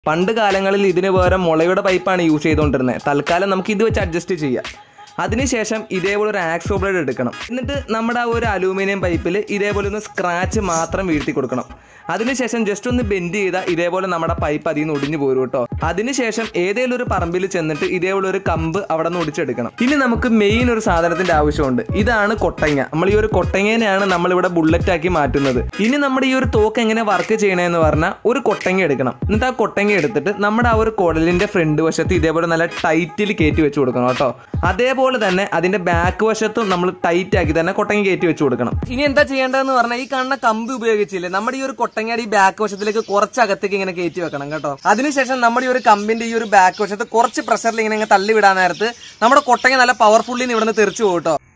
പണ്ട് കാലങ്ങളിൽ ഇതിന് പകരം മുളയുടെ പൈപ്പാണ് യൂസ് ചെയ്തുകൊണ്ടിരുന്നത് തൽക്കാലം നമുക്ക് ഇത് വെച്ച് അഡ്ജസ്റ്റ് ചെയ്യാം അതിനുശേഷം ഇതേപോലെ ഒരു ആക്സോ ബ്ലേഡ് എടുക്കണം എന്നിട്ട് നമ്മുടെ ആ ഒരു അലൂമിനിയം പൈപ്പിൽ ഇതേപോലെ ഒന്ന് സ്ക്രാച്ച് മാത്രം വീഴ്ത്തി കൊടുക്കണം അതിനുശേഷം ജസ്റ്റ് ഒന്ന് ബെൻഡ് ചെയ്താൽ ഇതേപോലെ നമ്മുടെ പൈപ്പ് അതിൽ നിന്ന് ഒടിഞ്ഞു പോരും കേട്ടോ അതിനുശേഷം ഏതെങ്കിലും ഒരു പറമ്പിൽ ചെന്നിട്ട് ഇതേപോലെ ഒരു കമ്പ് അവിടെ നിന്ന് ഒടിച്ചെടുക്കണം ഇനി നമുക്ക് മെയിൻ ഒരു സാധനത്തിന്റെ ആവശ്യമുണ്ട് ഇതാണ് കൊട്ടങ്ങ നമ്മൾ ഈ ഒരു കൊട്ടങ്ങേനെയാണ് നമ്മൾ ഇവിടെ ബുള്ളറ്റ് ആക്കി മാറ്റുന്നത് ഇനി നമ്മുടെ ഈ ഒരു തോക്ക് എങ്ങനെ വർക്ക് ചെയ്യണമെന്ന് പറഞ്ഞാൽ ഒരു കൊട്ടങ്ങ എടുക്കണം എന്നിട്ട് ആ കൊട്ടങ്ങ എടുത്തിട്ട് നമ്മുടെ ആ ഒരു കുടലിന്റെ ഫ്രണ്ട് വശത്ത് ഇതേപോലെ നല്ല ടൈറ്റിൽ കയറ്റി വെച്ച് കൊടുക്കണം കേട്ടോ അതേപോലെ തന്നെ അതിന്റെ ബാക്ക് വശത്തും നമ്മൾ ടൈറ്റ് ആക്കി തന്നെ കൊട്ടങ്ങ കയറ്റി വെച്ച് കൊടുക്കണം ഇനി എന്താ ചെയ്യേണ്ടതെന്ന് പറഞ്ഞാൽ ഈ കാണുന്ന കമ്പ് ഉപയോഗിച്ചില്ലേ നമ്മുടെ ഈ ഒരു കൊട്ടങ്ങയുടെ ഈ ബാക്ക് വശത്തിലേക്ക് കുറച്ച് അകത്തേക്ക് ഇങ്ങനെ കയറ്റി വെക്കണം കേട്ടോ അതിനുശേഷം നമ്മുടെ ഈ ഒരു കമ്പിന്റെ ഈ ഒരു ബാക്ക് വശത്ത് കുറച്ച് പ്രഷറിൽ ഇങ്ങനെ ഇങ്ങനെ തള്ളി വിടാൻ നേരത്ത് നമ്മുടെ കൊട്ടങ്ങ നല്ല പവർഫുള്ളി ഇവിടെ നിന്ന് തെറിച്ചു പോകും കേട്ടോ